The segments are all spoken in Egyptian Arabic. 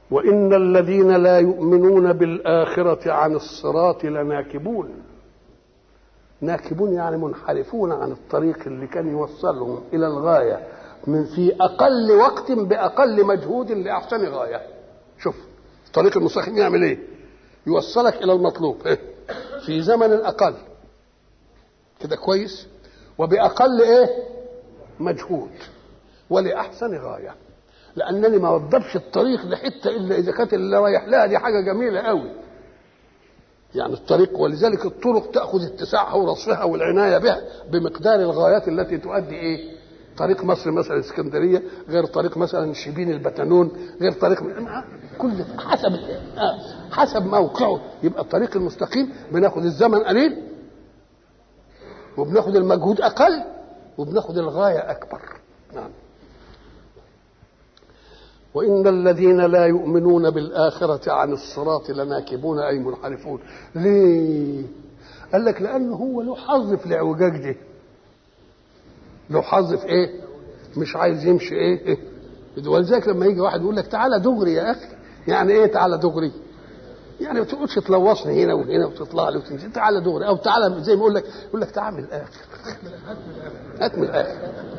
وإن الذين لا يؤمنون بالآخرة عن الصراط لناكبون ناكبون يعني منحرفون عن الطريق اللي كان يوصلهم إلى الغاية من في أقل وقت بأقل مجهود لأحسن غاية شوف الطريق المستقيم يعمل إيه يوصلك إلى المطلوب في زمن أقل كده كويس وبأقل إيه مجهود ولأحسن غاية لأنني ما وضبش الطريق لحتة إلا إذا كانت اللي رايح لها دي حاجة جميلة قوي يعني الطريق ولذلك الطرق تأخذ اتساعها ورصفها والعناية بها بمقدار الغايات التي تؤدي إيه طريق مصر مثلا اسكندرية غير طريق مثلا شبين البتنون غير طريق كل حسب حسب موقعه يبقى الطريق المستقيم بناخد الزمن قليل وبناخد المجهود أقل وبناخد الغاية أكبر نعم وإن الذين لا يؤمنون بالآخرة عن الصراط لناكبون أي منحرفون ليه قال لك لأنه هو له حظ في الاعوجاج دي له حظ في ايه مش عايز يمشي ايه, إيه؟ ولذلك لما يجي واحد يقول لك تعالى دغري يا اخي يعني ايه تعالى دغري يعني ما تقولش تلوصني هنا وهنا وتطلع لي وتنزل تعالى دغري او تعالى زي ما يقول لك يقول لك تعالى من الاخر هات من الاخر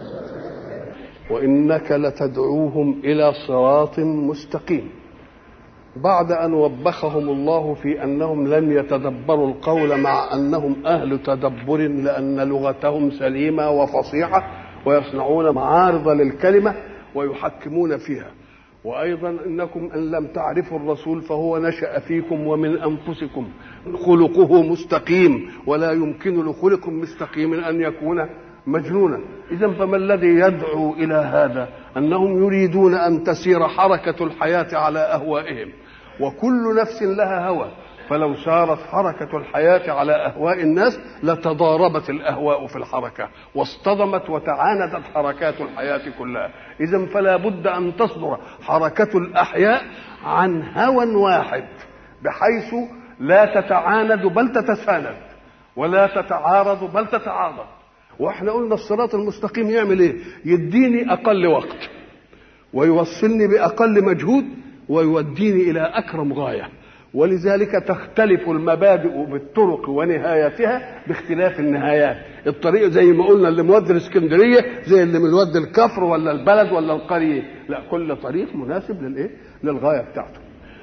وانك لتدعوهم الى صراط مستقيم بعد ان وبخهم الله في انهم لم يتدبروا القول مع انهم اهل تدبر لان لغتهم سليمه وفصيحه ويصنعون معارض للكلمه ويحكمون فيها وايضا انكم ان لم تعرفوا الرسول فهو نشا فيكم ومن انفسكم خلقه مستقيم ولا يمكن لخلق مستقيم ان يكون مجنونا اذا فما الذي يدعو الى هذا انهم يريدون ان تسير حركه الحياه على اهوائهم وكل نفس لها هوى فلو سارت حركة الحياة على أهواء الناس لتضاربت الأهواء في الحركة واصطدمت وتعاندت حركات الحياة كلها إذا فلا بد أن تصدر حركة الأحياء عن هوى واحد بحيث لا تتعاند بل تتساند ولا تتعارض بل تتعاضد واحنا قلنا الصراط المستقيم يعمل ايه يديني اقل وقت ويوصلني باقل مجهود ويوديني الى اكرم غايه ولذلك تختلف المبادئ بالطرق ونهايتها باختلاف النهايات الطريق زي ما قلنا اللي مودي الاسكندريه زي اللي مودي الكفر ولا البلد ولا القريه لا كل طريق مناسب للايه للغايه بتاعته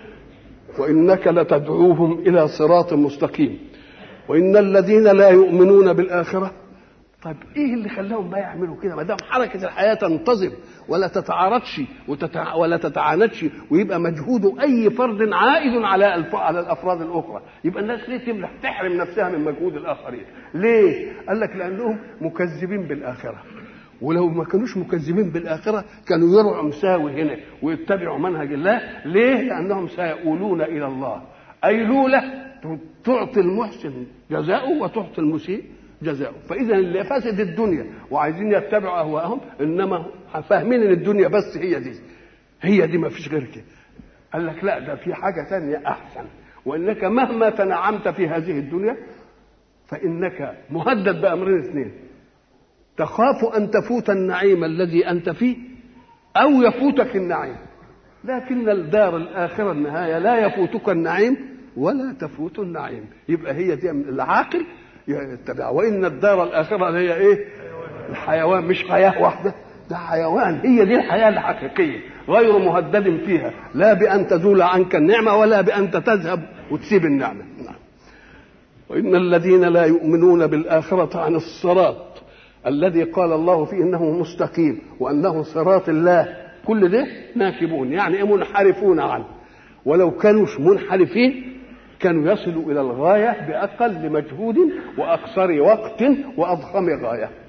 وانك لتدعوهم الى صراط مستقيم وان الذين لا يؤمنون بالاخره طيب ايه اللي خلاهم بقى يعملوا كده ما دام حركه الحياه تنتظم ولا تتعارضش وتتع... ولا تتعاندش ويبقى مجهود اي فرد عائد على الف... على الافراد الاخرى يبقى الناس ليه تملح تحرم نفسها من مجهود الاخرين ليه قال لك لانهم مكذبين بالاخره ولو ما كانوش مكذبين بالاخره كانوا يرعوا مساوي هنا ويتبعوا منهج الله ليه لانهم سيؤولون الى الله ايلوله تعطي المحسن جزاؤه وتعطي المسيء جزاؤه فاذا اللي فاسد الدنيا وعايزين يتبعوا اهواءهم انما فاهمين ان الدنيا بس هي دي هي دي ما فيش غير كده قال لك لا ده في حاجه ثانيه احسن وانك مهما تنعمت في هذه الدنيا فانك مهدد بامرين اثنين تخاف ان تفوت النعيم الذي انت فيه او يفوتك النعيم لكن الدار الاخره النهايه لا يفوتك النعيم ولا تفوت النعيم يبقى هي دي العاقل يتبع وان الدار الاخره اللي هي ايه الحيوان مش حياه واحده ده حيوان هي دي الحياه الحقيقيه غير مهدد فيها لا بان تزول عنك النعمه ولا بان تذهب وتسيب النعمه نعم. وان الذين لا يؤمنون بالاخره عن الصراط الذي قال الله فيه انه مستقيم وانه صراط الله كل ده ناكبون يعني منحرفون عنه ولو كانوش منحرفين كانوا يصلوا الى الغايه باقل مجهود واقصر وقت واضخم غايه